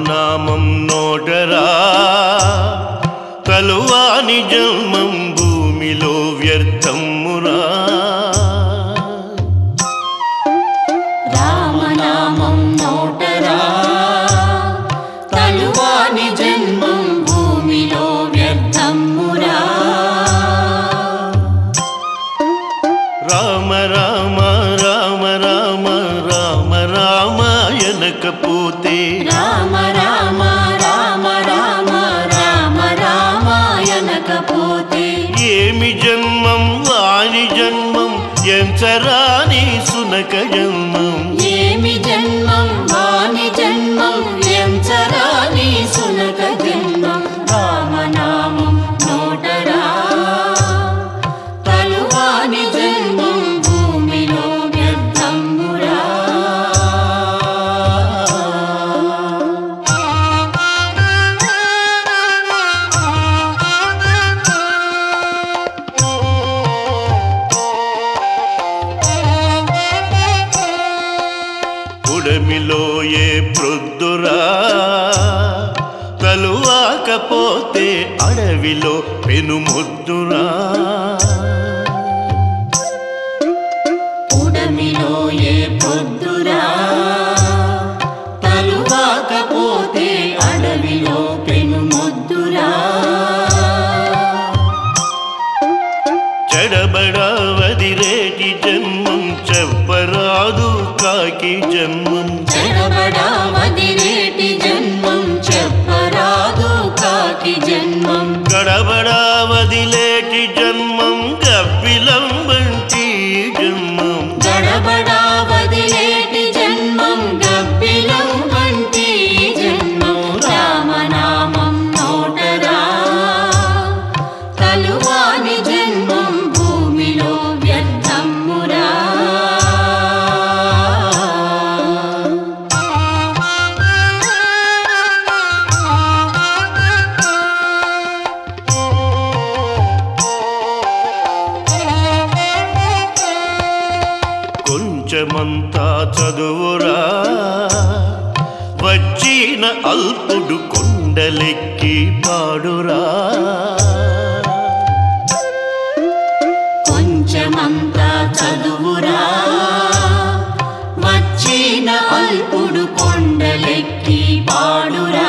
రామనామం నోటరా కలువాని జన్మం భూమిలో వ్యర్థమురా రామనామం నోటరా తలువాని జన్మం భూమిలో వ్యర్థమురా రామ రామ రామ రామ రామ రామ ఎనకపోతే రామ రామ రామ రామ రామ రామాయణకపోతే ఏమి జన్మం వాని జన్మం ఎంచరాని సునక జన్మం ఏమి జన్మం వాని జన్మం ఎంచరాని సునక జన్మం రామనామం నోటరా తలువాని జన్మం భూమిలో వ్యర్థమురా ఉడమిలో ఏ ప్రొద్దురా తలువాకపోతే అడవిలో పెనుముద్దురా ఉడమిలో ఏ పొద్దురా తలువాకపోతే అడవిలో పెనుమొద్దురా చెడబడా వదిలేటి జన్మం చెప్పరాదు కాకి జన్మం చెడబడా వదిలేటి జన్మం చెప్పరాదు కాకి జన్మం గడబడా వదిలేటి జన్మం గబ్బిలం వంటి జన్మం గడబడా వదిలేటి జన్మం గబ్బిలం వంటి జన్మం రామనామం నోటరా తలువాని జన్మం భూమిలో వ్యర్థమురా కొంచెమంతా చదువురా వచ్చిన అల్పుడు కొండలెక్కి పాడురా కొంచెమంతా చదువురా వచ్చిన అల్పుడు కొండలెక్కి పాడురా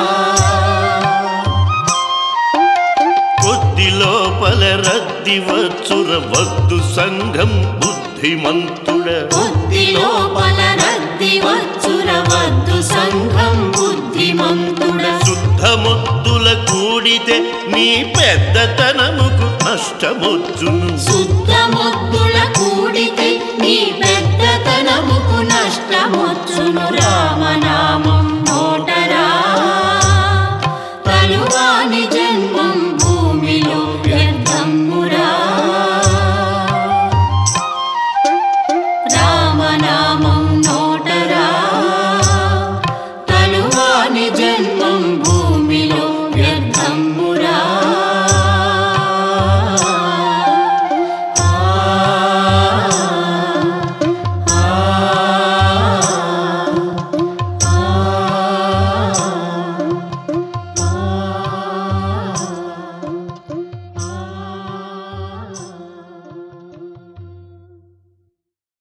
కొద్ది లోపల రద్ది వచ్చుర వద్దు సంఘం బుద్ధిమంతుడ బుద్ధి లోపల రద్ది వచ్చుర వద్దు సంఘం బుద్ధిమంతుడ శుద్ధమొద్దుల కూడితే నీ పెద్దతనముకు నష్టమొచ్చును శుద్ధ మొద్దుల కూడితే నీ పెద్దతనముకు నష్టమొచ్చును రామనా